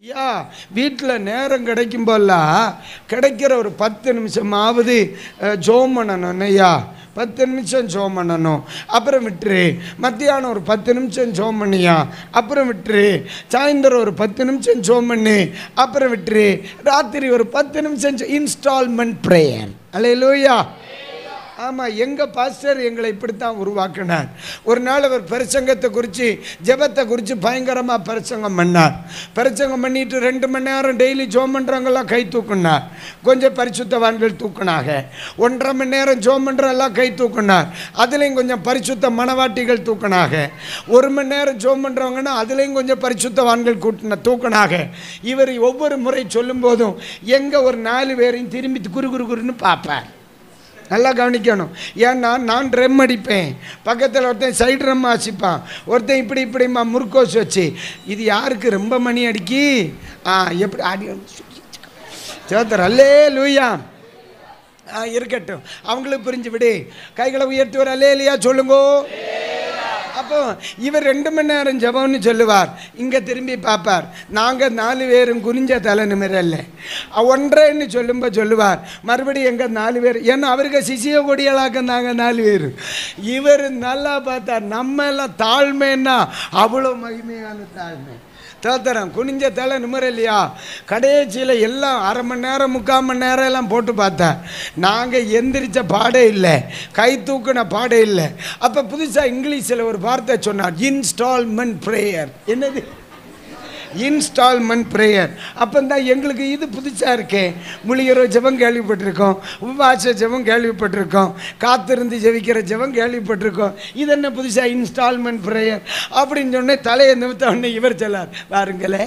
ஐயா வீட்டில் நேரம் கிடைக்கும் போதெல்லாம் கிடைக்கிற ஒரு பத்து நிமிஷமாவது அஹ், ஜெபம் பண்ணணும் ஐயா பத்து நிமிஷம் ஜெபம் பண்ணணும் அப்புறம் விட்டுரு மத்தியானம் ஒரு பத்து நிமிஷம் ஜெபம் பண்ணியா அப்புறம் விட்டுரு சாயந்தரம் ஒரு பத்து நிமிஷம் ஜெபம் பண்ணு அப்புறம் விட்டுரு ராத்திரி ஒரு பத்து நிமிஷம் இன்ஸ்டால்மெண்ட் ப்ரேயர் அல்லையா ஆமாம் எங்கள் பாஸ்டர் எங்களை இப்படித்தான் உருவாக்கினார் ஒரு நாள் அவர் பிரசங்கத்தை குறித்து ஜெபத்தை குறித்து பயங்கரமாக பிரசங்கம் பண்ணார் பிரசங்கம் பண்ணிட்டு ரெண்டு மணி நேரம் டெய்லி ஜோம் பண்ணுறவங்கெல்லாம் கை தூக்குனார் கொஞ்சம் பரிசுத்தவான்கள் தூக்குனாங்க ஒன்றரை மணி நேரம் ஜோம் பண்ணுறவெல்லாம் கை தூக்குனார் அதுலேயும் கொஞ்சம் பரிசுத்த மனவாட்டிகள் தூக்குனாங்க ஒரு மணி நேரம் ஜோம் பண்ணுறவங்கன்னா அதுலேயும் கொஞ்சம் பரிசுத்தவான்கள் கூட்டின தூக்குனாங்க இவர் ஒவ்வொரு முறை சொல்லும்போதும் எங்கே ஒரு நாலு பேரையும் திரும்பி குரு குரு குருன்னு பார்ப்பார் நல்லா கவனிக்கணும் ஏன்னா நான் ட்ரம் அடிப்பேன் பக்கத்தில் ஒருத்தன் சைடு ட்ரம் வாசிப்பான் ஒருத்தன் இப்படி இப்படிமா முறுக்கோஸ் வச்சு இது யாருக்கு ரொம்ப மணி அடிக்கி ஆ எப்படி அடி சேத்தர் அல்லே லூயா ஆ இருக்கட்டும் அவங்களுக்கு புரிஞ்சு விடு கைகளை உயர்த்தி ஒரு அல்லே இல்லையா சொல்லுங்கோ அப்போ இவர் ரெண்டு மணி நேரம் ஜெபம்னு சொல்லுவார் இங்கே திரும்பி பார்ப்பார் நாங்கள் நாலு பேரும் குறிஞ்ச தலை நிமிரல்ல ஒன்றரைன்னு சொல்லும்போது சொல்லுவார் மறுபடியும் எங்கள் நாலு பேர் ஏன்னா அவருக்கு சிசிய கொடியலாக்க நாங்கள் நாலு பேர் இவர் நல்லா பார்த்தார் நம்ம எல்லாம் தாழ்மைன்னா அவ்வளோ மகிமையான தாழ்மை தோத்திரம் குனிஞ்ச தலை நிமிரலையா கடைசியில் எல்லாம் அரை மணி நேரம் முக்கால் மணி நேரம் எல்லாம் போட்டு பார்த்தேன் நாங்கள் எந்திரிச்ச பாடே இல்லை கை தூக்குன பாடே இல்லை அப்போ புதுசாக இங்கிலீஷில் ஒரு வார்த்தை சொன்னார் இன்ஸ்டால்மெண்ட் ப்ரேயர் என்னது இன்ஸ்டால்மெண்ட் ப்ரேயர் அப்போ தான் எங்களுக்கு இது புதுசாக இருக்கே முழிகிற ஜெபம் கேள்விப்பட்டிருக்கோம் உபவாச ஜெபம் கேள்விப்பட்டிருக்கோம் காத்திருந்து ஜெபிக்கிற ஜெபம் கேள்விப்பட்டிருக்கோம் இது என்ன புதுசாக இன்ஸ்டால்மெண்ட் ப்ரேயர் அப்படின்னு சொன்னே தலையை நிமித்த உடனே இவர் சொல்லார் பாருங்களே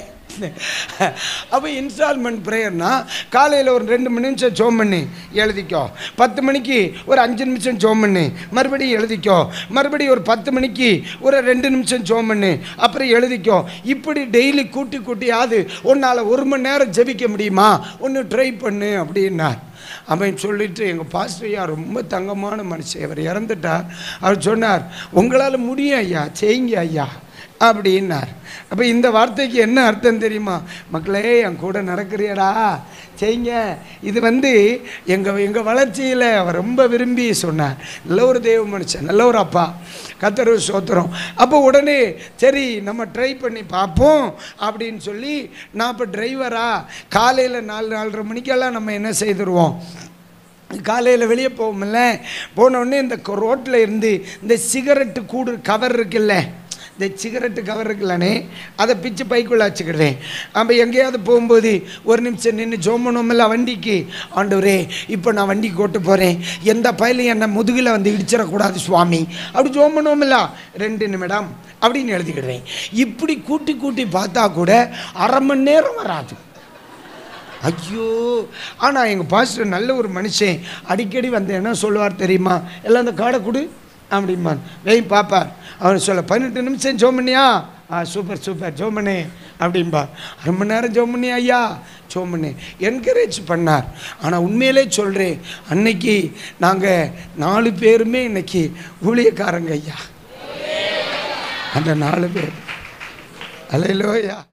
அப்போ இன்ஸ்டால்மெண்ட் ப்ரேயர்னா காலையில் ஒரு ரெண்டு மணி நிமிஷம் ஜோம் பண்ணி எழுதிக்கோ பத்து மணிக்கு ஒரு அஞ்சு நிமிஷம் ஜோம் பண்ணு மறுபடியும் எழுதிக்கோ மறுபடியும் ஒரு பத்து மணிக்கு ஒரு ரெண்டு நிமிஷம் ஜோம் பண்ணு அப்புறம் எழுதிக்கோ இப்படி டெய்லி கூட்டி கூட்டியாவது உன்னால் ஒரு மணி நேரம் ஜெபிக்க முடியுமா ஒன்று ட்ரை பண்ணு அப்படின்னார் அவன் சொல்லிட்டு எங்கள் பாஸ்டர் ஐயா ரொம்ப தங்கமான மனுஷன் அவர் இறந்துட்டார் அவர் சொன்னார் உங்களால் முடியும் ஐயா செய்யுங்க ஐயா அப்படின்னார் அப்போ இந்த வார்த்தைக்கு என்ன அர்த்தம் தெரியுமா மக்களே என் கூட நடக்கிறியடா செய்யுங்க இது வந்து எங்கள் எங்கள் வளர்ச்சியில் அவர் ரொம்ப விரும்பி சொன்னார் நல்ல ஒரு தெய்வ மனுஷன் நல்ல ஒரு அப்பா கத்தர் சோத்திரம் அப்போ உடனே சரி நம்ம ட்ரை பண்ணி பார்ப்போம் அப்படின்னு சொல்லி நான் இப்போ டிரைவரா காலையில் நாலு நாலரை மணிக்கெல்லாம் நம்ம என்ன செய்துருவோம் காலையில் வெளியே போவோம்ல போன உடனே இந்த ரோட்டில் இருந்து இந்த சிகரெட்டு கூடு கவர் இருக்குல்ல இந்த சிகரெட்டு கவர் இருக்குல்லனே அதை பிச்சு பைக்குள்ளே வச்சுக்கிடுறேன் அப்போ எங்கேயாவது போகும்போது ஒரு நிமிஷம் நின்று ஜோமணுமில்ல வண்டிக்கு ஆண்டவரே இப்போ நான் வண்டிக்கு ஓட்டு போகிறேன் எந்த பயலையும் என்னை முதுகில் வந்து இடிச்சிடக்கூடாது சுவாமி அப்படி ஜோமணுமில்ல ரெண்டு நிமிடம் அப்படின்னு எழுதிக்கிடுறேன் இப்படி கூட்டி கூட்டி பார்த்தா கூட அரை மணி நேரம் வராது ஐயோ ஆனால் எங்கள் பாஸ்டர் நல்ல ஒரு மனுஷன் அடிக்கடி வந்து என்ன சொல்லுவார் தெரியுமா எல்லாம் அந்த காடை கொடு அப்படிம்பான் வெய் பாப்பார் அவர் சொல்ல பதினெட்டு நிமிஷம் ஜோம் பண்ணியா ஆ சூப்பர் சூப்பர் ஜோம் பண்ணு அப்படிம்பா அரை மணி நேரம் ஜோம் பண்ணி ஐயா ஜோம் பண்ணு என்கரேஜ் பண்ணார் ஆனால் உண்மையிலே சொல்கிறேன் அன்னைக்கு நாங்கள் நாலு பேருமே இன்னைக்கு ஊழியக்காரங்க ஐயா அந்த நாலு பேர் அலையிலோயா